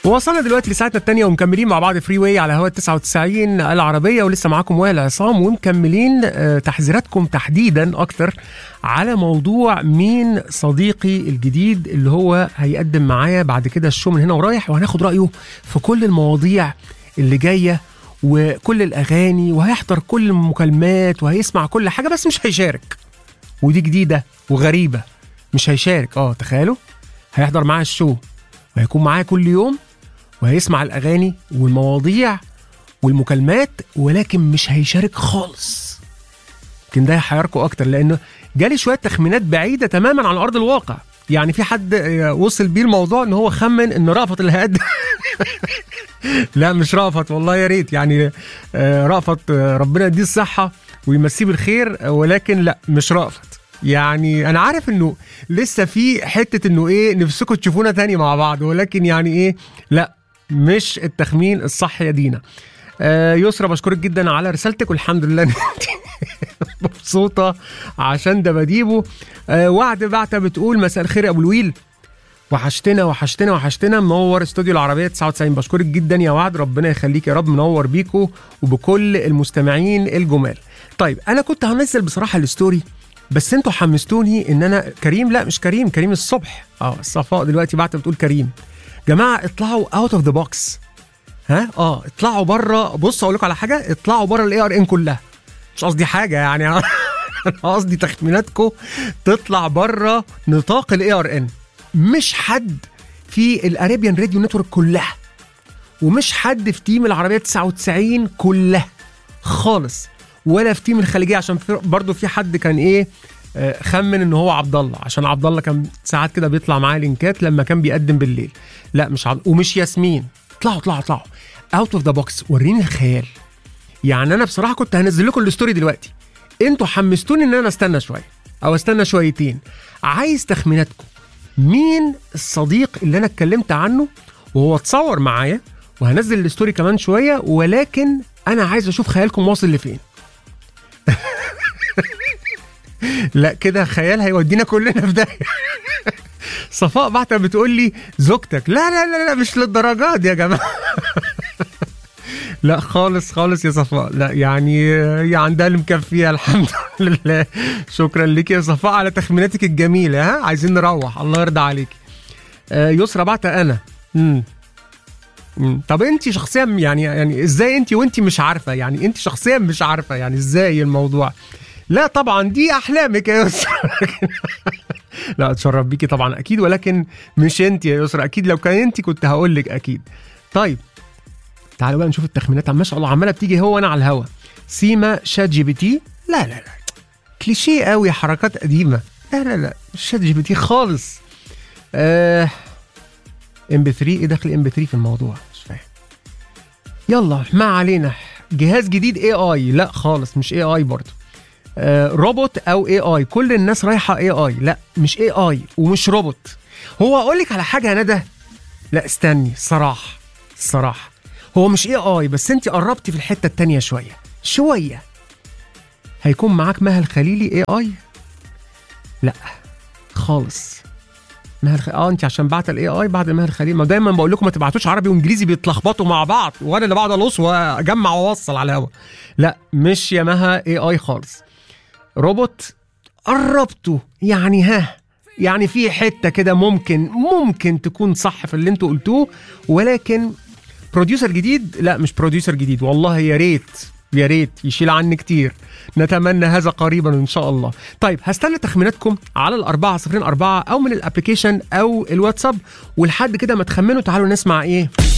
وصلنا دلوقتي لساعتنا الثانية ومكملين مع بعض فري واي على هوا 99 العربية ولسه معاكم وائل عصام ومكملين آه، تحذيراتكم تحديدا أكتر على موضوع مين صديقي الجديد اللي هو هيقدم معايا بعد كده الشو من هنا ورايح وهناخد رأيه في كل المواضيع اللي جاية وكل الأغاني وهيحضر كل المكالمات وهيسمع كل حاجة بس مش هيشارك ودي جديدة وغريبة مش هيشارك اه تخيلوا هيحضر معايا الشو وهيكون معايا كل يوم وهيسمع الاغاني والمواضيع والمكالمات ولكن مش هيشارك خالص يمكن ده هيحيركم اكتر لانه جالي شويه تخمينات بعيده تماما عن ارض الواقع يعني في حد آه، وصل بيه الموضوع ان هو خمن ان رأفت اللي هيقدم لا مش رأفت والله يا ريت يعني آه، رأفت آه، ربنا يديه الصحه ويمسيه بالخير آه، ولكن لا مش رأفت يعني انا عارف انه لسه في حته انه ايه نفسكم تشوفونا تاني مع بعض ولكن يعني ايه لا مش التخمين الصح يا دينا آه يسرا بشكرك جدا على رسالتك والحمد لله إن انت مبسوطه عشان ده بديبه آه وعد بعتة بتقول مساء الخير يا ابو الويل وحشتنا وحشتنا وحشتنا منور استوديو العربيه 99 بشكرك جدا يا وعد ربنا يخليك يا رب منور بيكو وبكل المستمعين الجمال طيب انا كنت هنزل بصراحه الستوري بس انتوا حمستوني ان انا كريم لا مش كريم كريم الصبح اه صفاء دلوقتي بعت بتقول كريم جماعه اطلعوا اوت اوف ذا بوكس ها اه اطلعوا بره بص اقول لكم على حاجه اطلعوا بره الاي ار ان كلها مش قصدي حاجه يعني انا قصدي تخميناتكم تطلع بره نطاق الاي ار ان مش حد في الاريبيان راديو نتورك كلها ومش حد في تيم العربيه 99 كلها خالص ولا في تيم الخليجيه عشان في برضه في حد كان ايه آه، خمن ان هو عبد الله عشان عبد الله كان ساعات كده بيطلع معاه لينكات لما كان بيقدم بالليل لا مش عبد ومش ياسمين اطلعوا اطلعوا اطلعوا اوت اوف ذا بوكس وريني الخيال يعني انا بصراحه كنت هنزل لكم الستوري دلوقتي انتوا حمستوني ان انا استنى شويه او استنى شويتين عايز تخميناتكم مين الصديق اللي انا اتكلمت عنه وهو اتصور معايا وهنزل الستوري كمان شويه ولكن انا عايز اشوف خيالكم واصل لفين لا كده خيال هيودينا كلنا في داهيه صفاء بعتها بتقول لي زوجتك لا لا لا لا مش للدرجات دي يا جماعه لا خالص خالص يا صفاء لا يعني هي عندها اللي مكفيها الحمد لله شكرا لك يا صفاء على تخميناتك الجميله ها عايزين نروح الله يرضى عليك آه يسرا بعتها انا امم مم. طب انت شخصيا يعني يعني ازاي انت وانت مش عارفه يعني انت شخصيا مش عارفه يعني ازاي الموضوع لا طبعا دي احلامك يا يسرا لا اتشرف بيكي طبعا اكيد ولكن مش انت يا يسرا اكيد لو كان انت كنت هقول لك اكيد طيب تعالوا بقى نشوف التخمينات ما شاء الله عماله بتيجي هو وانا على الهوا سيما شات جي بي تي لا لا لا كليشيه قوي حركات قديمه لا لا لا مش شات جي بي تي خالص آه ام بي 3 ايه دخل ام بي 3 في الموضوع مش فاهم يلا ما علينا جهاز جديد اي اي لا خالص مش اي اي برضه آه روبوت او اي اي كل الناس رايحه اي اي لا مش اي اي ومش روبوت هو اقول لك على حاجه يا ندى لا استني الصراحه الصراحه هو مش اي اي بس انت قربتي في الحته التانية شويه شويه هيكون معاك مها الخليلي اي اي لا خالص مها الخ... اه انت عشان بعت الاي اي بعد مها الخليلي ما دايما بقول لكم ما تبعتوش عربي وانجليزي بيتلخبطوا مع بعض وانا اللي بقعد الص واجمع واوصل على الهوا لا مش يا مها اي اي خالص روبوت قربته يعني ها يعني في حته كده ممكن ممكن تكون صح في اللي انتوا قلتوه ولكن بروديوسر جديد لا مش بروديوسر جديد والله يا ريت يا ريت يشيل عني كتير نتمنى هذا قريبا ان شاء الله طيب هستنى تخميناتكم على الأربعة صفرين أربعة أو من الابليكيشن أو الواتساب ولحد كده ما تخمنوا تعالوا نسمع إيه